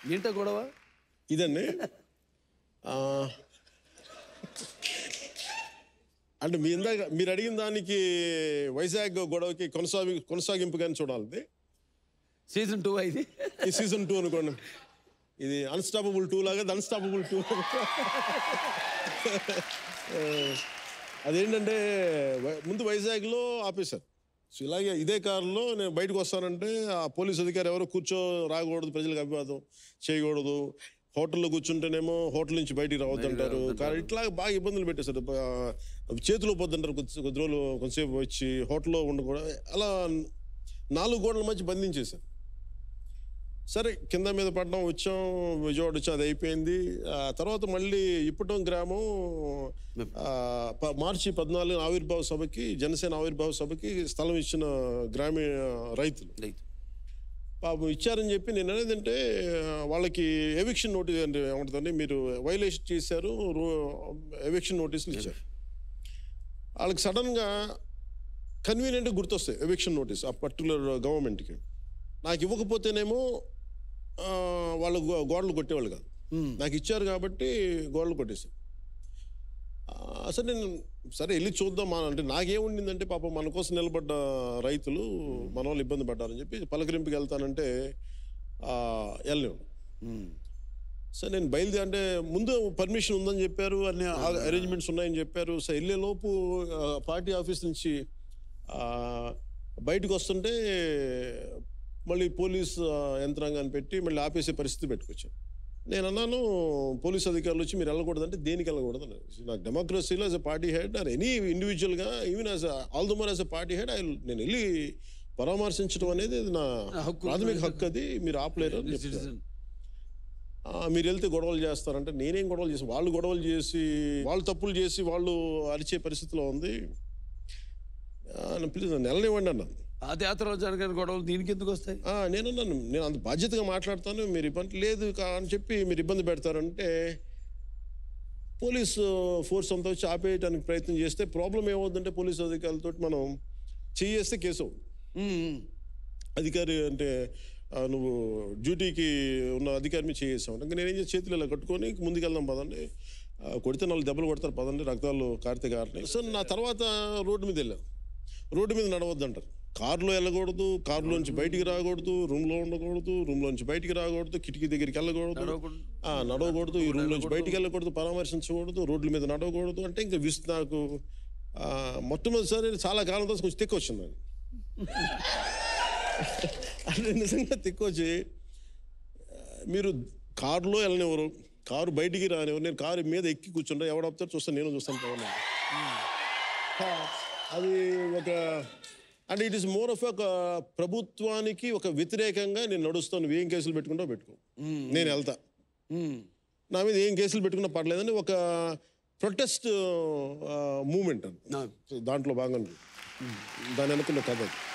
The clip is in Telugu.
ఏంటో గొడవ ఇదండి ఆ, అంటే మీ ఇందాక మీరు అడిగిన దానికి వైజాగ్ గొడవకి కొనసాగి కొనసాగింపుగానే చూడాలి సీజన్ టూ ఇది ఈ సీజన్ టూ అనుకోండి ఇది అన్స్టాపబుల్ టూ లాగా అన్స్టాపబుల్ టూ అదేంటంటే వై- ముందు వైజాగ్లో ఆపేశారు సో ఇలాగే ఇదే కారులో నేను బయటకు వస్తానంటే ఆ పోలీస్ అధికారి ఎవరో కూర్చో రాకూడదు ప్రజలకు అభివాదం చేయకూడదు హోటల్లో కూర్చుంటేనేమో హోటల్ నుంచి బయటికి రావద్దంటారు కానీ ఇట్లా బాగా ఇబ్బందులు పెట్టేశారు ఆ, చేతిలో పొద్దుంటారు కొద్ది కొద్ది రోజులు కొంతసేపు వచ్చి హోటల్లో ఉండకూడదు అలా నాలుగు గోడల మధ్య బంధించేశారు సరే కింద మీద పడడం వచ్చాం విజయవాడ వచ్చి అది అయిపోయింది ఆ తర్వాత మళ్ళీ ఇప్పటం గ్రామం ఆ, ప- మార్చి పద్నాలుగు ఆవిర్భావ సభకి జనసేన ఆవిర్భావ సభకి స్థలం ఇచ్చిన గ్రామీణ రైతులు రైతు పాపం ఇచ్చారని చెప్పి నేను అనేది అంటే వాళ్ళకి ఎవిక్షన్ నోటీస్ అంటే ఏమంటుందండి మీరు వైలేషన్ చేశారు ఎవిక్షన్ నోటీసులు ఇచ్చారు వాళ్ళకి సడన్గా కన్వీనియంట్ గుర్తొస్తాయి ఎవిక్షన్ నోటీస్ ఆ పర్టికులర్ గవర్నమెంట్కి నాకు ఇవ్వకపోతేనేమో ఆ, వాళ్ళు గో- గోడలు కొట్టేవాళ్ళు కాదు నాకు ఇచ్చారు కాబట్టి గోడలు కొట్టేశారు ఆ, సరే నేను సరే వెళ్ళి చూద్దాం మా అంటే నాకేముండిందంటే పాపం మన కోసం నిలబడ్డ రైతులు మన వాళ్ళు ఇబ్బంది పడ్డారని చెప్పి పలకరింపుకి వెళ్తానంటే ఆ, వెళ్ళలేము సరే నేను బయలుదేరి అంటే ముందు పర్మిషన్ ఉందని చెప్పారు అన్ని అరేంజ్మెంట్స్ ఉన్నాయని చెప్పారు సో వెళ్ళే లోపు ఆ, పార్టీ ఆఫీస్ నుంచి ఆ, బయటకు వస్తుంటే మళ్ళీ పోలీస్ ఆ, యంత్రాంగాన్ని పెట్టి మళ్ళీ ఆపేసే పరిస్థితి పెట్టుకొచ్చాను నేను అన్నాను పోలీస్ అధికారులు వచ్చి మీరు వెళ్ళకూడదంటే దేనికి వెళ్ళకూడదు అన్నారు. నాకు డెమోక్రసీలో as a party head or any ఇండివిజువల్గా even as all the more as a party head I నేను వెళ్ళి పరామర్శించడం అనేది అది నా హక్కు. ప్రాథమిక హక్కు అది మీరు ఆపలేరు అని చెప్తారు సిటిజన్ ఆ, మీరు వెళ్తే గొడవలు చేస్తారంటే నేనేం గొడవలు చేసి వాళ్ళు గొడవలు చేసి వాళ్ళు తప్పులు చేసి వాళ్ళు అరిచే పరిస్థితిలో ఉంది ప్లీజ్ నెలనివ్వండి అన్నాను పాదయాత్రలో జరిగిన గొడవలు దీనికి ఎందుకు వస్తాయి ఆ, నేనన్నాను నేను అంత బాధ్యతగా మాట్లాడతాను మీరు ఇబ్బంది లేదు కా- అని చెప్పి మీరు ఇబ్బంది పెడతారంటే పోలీసు ఫోర్స్ అంతా వచ్చి ఆపేయడానికి ప్రయత్నం చేస్తే ప్రాబ్లం ఏమవుతుందంటే పోలీసు అధికారులతో మనం చేస్తే కేసు అవుతుంది ఉమ్. అధికారి అంటే ఆ, నువ్వు డ్యూటీకి ఉన్న అధికారి మీద చేసావు ఇంకా నేనేం చేసి చేతులు ఇలా కట్టుకొని ముందుకెళ్దాం పదండి ఆ, కొడితే నాలుగు దెబ్బలు కొడతారు పదండి రక్తాలు కారితే కారినాయి సో నా తర్వాత రోడ్డు మీద వెళ్ళాను రోడ్డు మీద నడవద్దు అంటారు కారులో వెళ్ళకూడదు కారులోంచి బయటికి రాకూడదు రూమ్లో ఉండకూడదు రూమ్లోంచి బయటికి రాకూడదు కిటికీ దగ్గరికి వెళ్ళకూడదు నడవకూడదు. ఆ, నడవకూడదు ఈ రూమ్ నుంచి బయటికి వెళ్ళకూడదు పరామర్శించకూడదు రోడ్ల మీద నడవకూడదు అంటే ఇంకా విస్ నాకు ఆ, మొట్టమొదటిసారి చాలా కాలం తర్వాత కొంచెం తిక్కు వచ్చింది నాకు. అంటే నిజంగా తిక్కొచ్చి ఆ, మీరు కారులో వెళ్ళనివ్వరు కారు బయటికి రానివ్వరు నేను కారు మీద ఎక్కి కూర్చుంటా ఎవడు ఆపుతారు చూస్తాను నేను చూస్తాను పవన్ అది ఒక అంటే ఇట్ ఈస్ మోర్ ఆఫ్ ఒక ప్రభుత్వానికి ఒక వ్యతిరేకంగా నేను నడుస్తాను నువ్వు ఏం కేసులు పెట్టుకుంటావు పెట్టుకో నేను వెళ్తా ఉమ్. నా మీద ఏం కేసులు పెట్టుకున్నా పర్లేదని ఒక ప్రొటెస్ట్ మూమెంట్ అని నా. దాంట్లో భాగంగా దాని అనుకున్న కథ అది.